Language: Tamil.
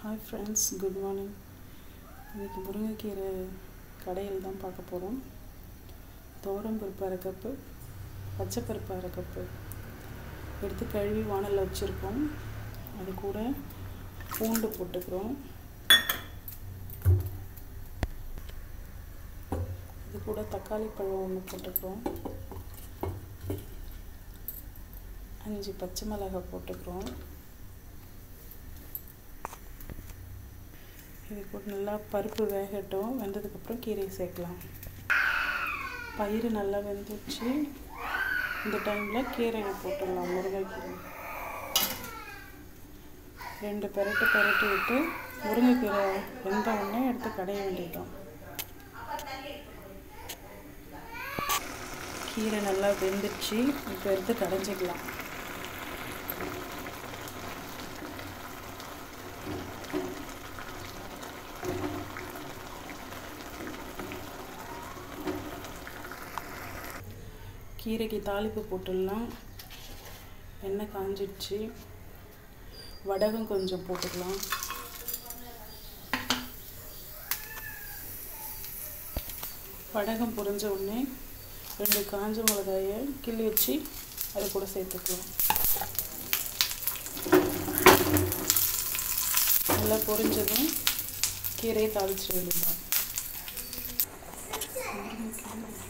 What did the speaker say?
ஹாய் ஃப்ரெண்ட்ஸ் குட் மார்னிங் இன்றைக்கி முருங்கைக்கீரை கடையில் தான் பார்க்க போகிறோம் பருப்பு அரை கப்பு பச்சைப்பருப்பு அரை கப்பு எடுத்து கழுவி வானலில் வச்சுருக்கோம் அது கூட பூண்டு போட்டுக்கிறோம் இது கூட தக்காளி பழம் ஒன்று போட்டுக்கிறோம் அஞ்சு பச்சை மிளகாய் போட்டுக்கிறோம் இது கூட நல்லா பருப்பு வேகட்டும் வெந்ததுக்கப்புறம் கீரையை சேர்க்கலாம் பயிறு நல்லா வெந்துச்சு இந்த டைமில் கீரையை போட்டுடலாம் முருங்கைக்கீரை ரெண்டு பெரட்டு பெரட்டி விட்டு முருங்கைக்கீரை வெந்த உடனே எடுத்து கடைய வேண்டியதுதான் கீரை நல்லா வெந்துச்சு இப்போ எடுத்து கடைஞ்சிக்கலாம் கீரைக்கு தாளிப்பு போட்டுடலாம் எண்ணெய் காஞ்சிடுச்சு வடகம் கொஞ்சம் போட்டுக்கலாம் வடகம் பொரிஞ்ச உடனே ரெண்டு காஞ்ச மிளகாயை கிள்ளி வச்சு அது கூட சேர்த்துக்கலாம் நல்லா பொரிஞ்சதும் கீரையை தாளிச்சிட வேண்டியதான்